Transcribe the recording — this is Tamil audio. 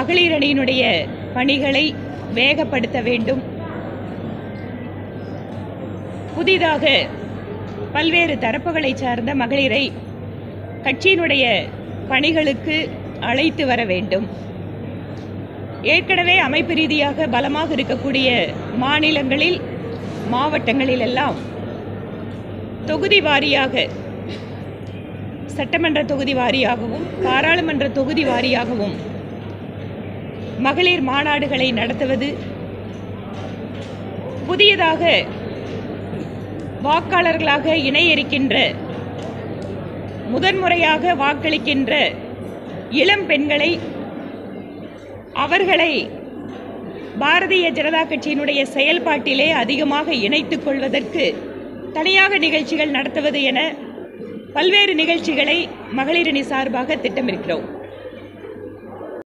மகளிர் அணியினுடைய பணிகளை வேகப்படுத்த வேண்டும் புதிதாக பல்வேறு தரப்புகளை சார்ந்த மகளிரை கட்சியினுடைய பணிகளுக்கு அழைத்து வர வேண்டும் ஏற்கனவே அமைப்பு ரீதியாக பலமாக இருக்கக்கூடிய மாநிலங்களில் மாவட்டங்களில் எல்லாம் தொகுதி வாரியாக சட்டமன்ற தொகுதி வாரியாகவும் பாராளுமன்ற தொகுதி வாரியாகவும் மகளிர் மாநாடுகளை நடத்துவது புதியதாக வாக்காளர்களாக இணையிருக்கின்ற முதன்முறையாக வாக்களிக்கின்ற இளம் பெண்களை அவர்களை பாரதிய ஜனதா கட்சியினுடைய செயல்பாட்டிலே அதிகமாக இணைத்துக் கொள்வதற்கு தனியாக நிகழ்ச்சிகள் நடத்துவது என பல்வேறு நிகழ்ச்சிகளை மகளிரணி சார்பாக திட்டமிருக்கிறோம்